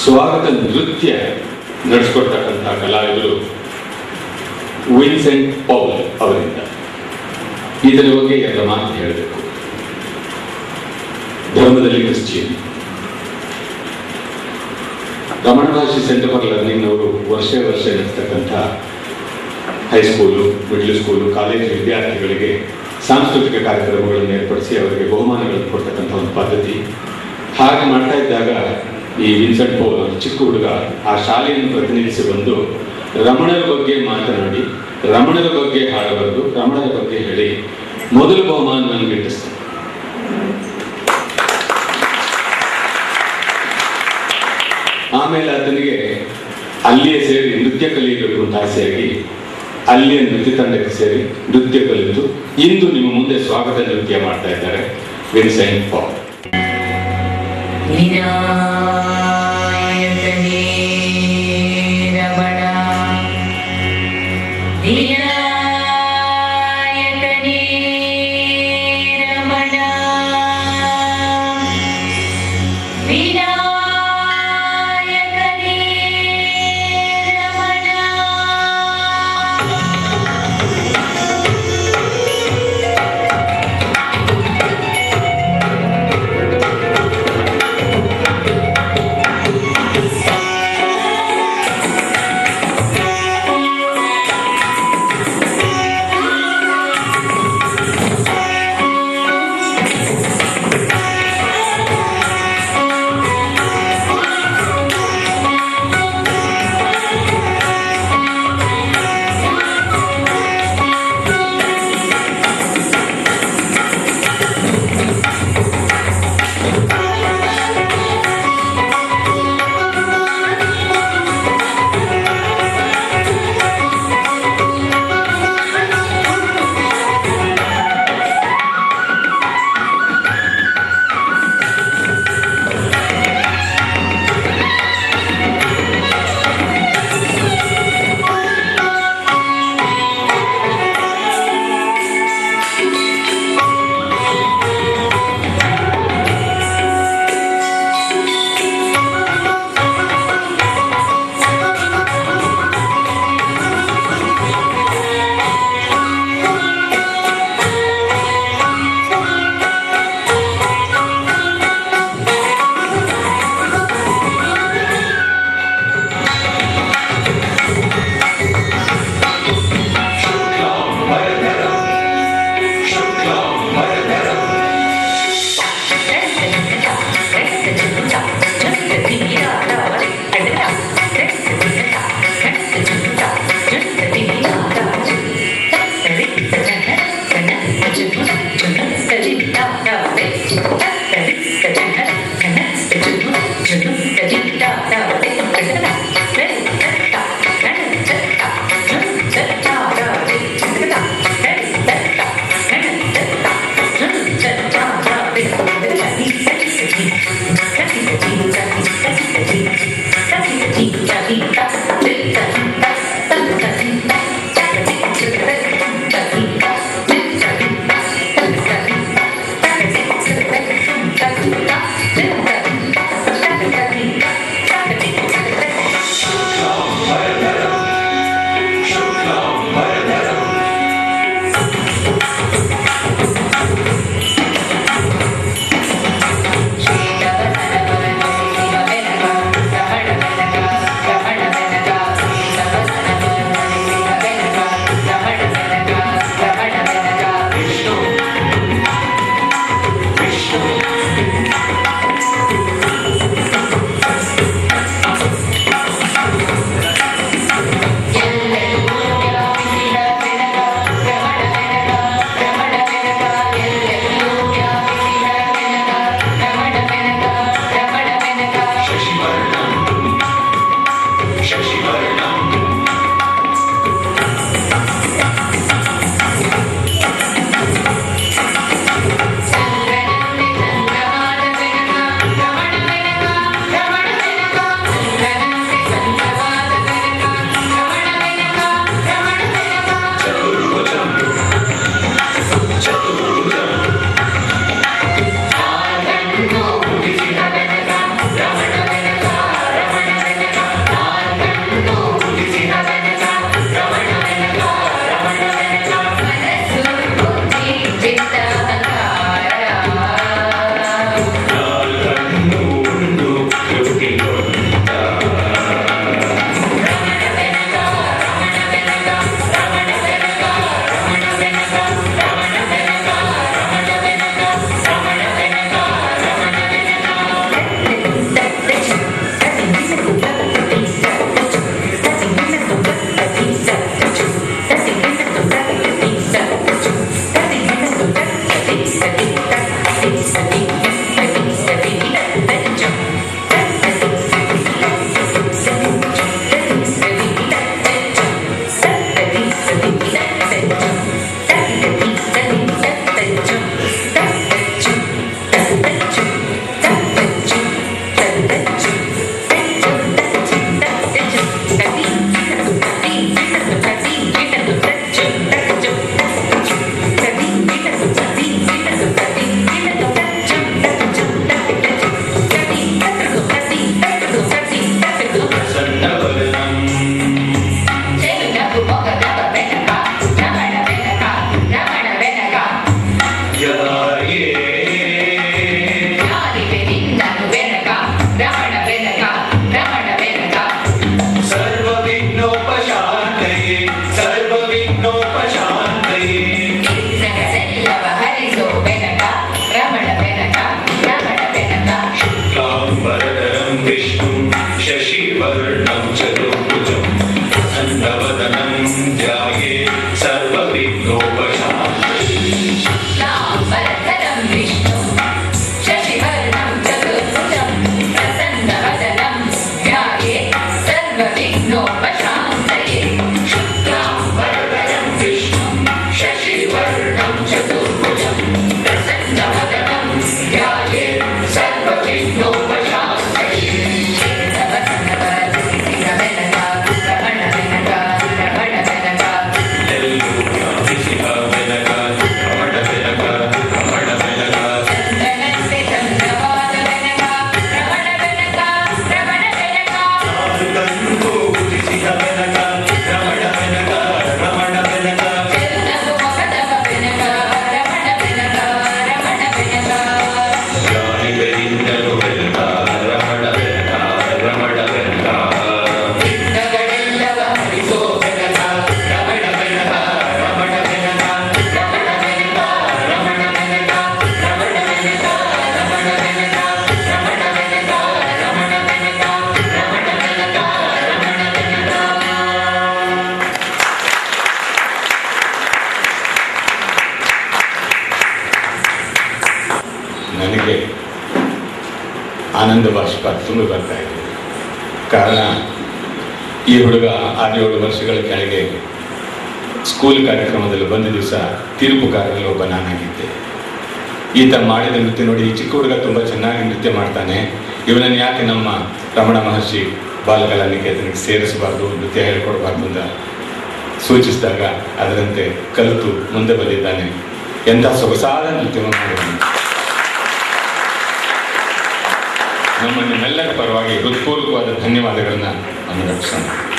ಸ್ವಾಗತ ನೃತ್ಯ ನಡೆಸ್ಕೊಡ್ತಕ್ಕಂಥ ಕಲಾವಿದರು ವಿನ್ಸೆಂಟ್ ಪೌಲ್ ಅವರಿಂದ ಇದರ ಬಗ್ಗೆ ಎರಡು ಮಾತು ಹೇಳಬೇಕು ಧರ್ಮದಲ್ಲಿ Christian Ramana Maharshi centre for learning ಅವರು ವರ್ಷ ವರ್ಷ ನಡೆಸ್ತಕ್ಕಂಥ ಹೈಸ್ಕೂಲು ಮಿಡ್ಲ್ ಸ್ಕೂಲು ಕಾಲೇಜು ವಿದ್ಯಾರ್ಥಿಗಳಿಗೆ ಸಾಂಸ್ಕೃತಿಕ ಕಾರ್ಯಕ್ರಮಗಳನ್ನು ಏರ್ಪಡಿಸಿ ಅವರಿಗೆ ಬಹುಮಾನಗಳನ್ನು ಕೊಡ್ತಕ್ಕಂಥ ಒಂದು ಪದ್ಧತಿ ಹಾಗೆ ಮಾಡ್ತಾ ಇದ್ದಾಗ ಈ ವಿನ್ಸೆಂಟ್ ಪೌಲ್ ಅವರು ಚಿಕ್ಕ ಹುಡುಗ ಆ ಶಾಲೆಯನ್ನು ಪ್ರತಿನಿಧಿಸಿ ಬಂದು ರಮಣರ ಬಗ್ಗೆ ಮಾತನಾಡಿ ರಮಣರ ಬಗ್ಗೆ ಹಾಡಬಾರದು ರಮಣರ ಬಗ್ಗೆ ಹೇಳಿ ಮೊದಲ ಬಹುಮಾನವನ್ನು ಗಿಟ್ಟಿಸ್ತಾರೆ ಆಮೇಲೆ ಆತನಿಗೆ ಅಲ್ಲಿಯೇ ಸೇರಿ ನೃತ್ಯ ಕಲಿಯಬೇಕು ಅಂತ ಆಸೆಯಾಗಿ ಅಲ್ಲಿಯ ನೃತ್ಯ ತಂಡಕ್ಕೆ ಸೇರಿ ನೃತ್ಯ ಕಲಿತು ಇಂದು ನಿಮ್ಮ ಮುಂದೆ ಸ್ವಾಗತ ನೃತ್ಯ ಮಾಡ್ತಾ ಇದ್ದಾರೆ ವಿನ್ಸೆಂಟ್ ಪಾಲ್ ವಿನಾಯಕನೇ ರಮಣ ವಿನಾಯಕನೇ ರಮಣ ವಿನಾಯಕನೇ ರಮಣ ಿ शशिवर्णं चतुर्भुजं प्रसन्नवदनं ध्याये सर्वविघ्नोपशान्तये लाम्बरधरं विष्णुं शशिवर्णं चतुर्भुजं प्रसन्नवदनं ध्याये सर्वविघ्नोपशान्तये शुक्लाम्बरधरं विष्णुं शशिवर्णं चतुर्भुजं प्रसन्नवदनं ध्याये सर्वविघ्नोपशान्तये रमणवेनका रमणवेनका रमणवेनका चन्दनस्य चन्द्रवादवेनका रमणवेनका रमणवेनका चन्दनमुखदववेनका रमणवेनका रमणवेनका ನಗಡೆಲ್ಲವ ಹರಿಸೋವೆನಕ ರಮಣವೆನಕ ರಮಣವೆನಕ ರಮಣವೆನಕ ರಮಣವೆನಕ ರಮಣವೆನಕ ರಮಣವೆನಕ ರಮಣವೆನಕ ರಮಣವೆನಕ ರಮಣವೆನಕ ರಮಣವೆನಕ ನನಗೆ ಆನಂದ ಬಾಷ್ಪ ತುಂಬಿ ಬರ್ತಾ ಇದೆ ಕಾರಣ ಈ ಹುಡುಗ ಆರು ಏಳು ವರ್ಷಗಳ ಕೆಳಗೆ ಸ್ಕೂಲ್ ಕಾರ್ಯಕ್ರಮದಲ್ಲಿ ಬಂದ ದಿವಸ ತೀರ್ಪುಗಾರರಲ್ಲಿ ಒಬ್ಬ ನಾನಾಗಿದ್ದೆ ಈತ ಮಾಡಿದ ನೃತ್ಯ ನೋಡಿ ಈ ಚಿಕ್ಕ ಹುಡುಗ ತುಂಬ ಚೆನ್ನಾಗಿ ನೃತ್ಯ ಮಾಡ್ತಾನೆ ಇವನನ್ನು ಯಾಕೆ ನಮ್ಮ ರಮಣ ಮಹರ್ಷಿ ಬಾಲಕಲಾ ನಿಕೇತನಕ್ಕೆ ಸೇರಿಸಬಾರ್ದು ನೃತ್ಯ ಹೇಳ್ಕೊಡ್ಬಾರ್ದು ಅಂತ ಸೂಚಿಸಿದಾಗ ಅದರಂತೆ ಕಲಿತು ಮುಂದೆ ಬಂದಿದ್ದಾನೆ ಎಂಥ ಸೊಗಸಾದ ನೃತ್ಯವನ್ನು ಮಾಡಿದ್ದಾನೆ ನಮ್ಮ ನಿಮ್ಮೆಲ್ಲರ ಪರವಾಗಿ ಹೃತ್ಪೂರ್ವಕವಾದ ಧನ್ಯವಾದಗಳನ್ನ ಅನುರಕ್ಷಣ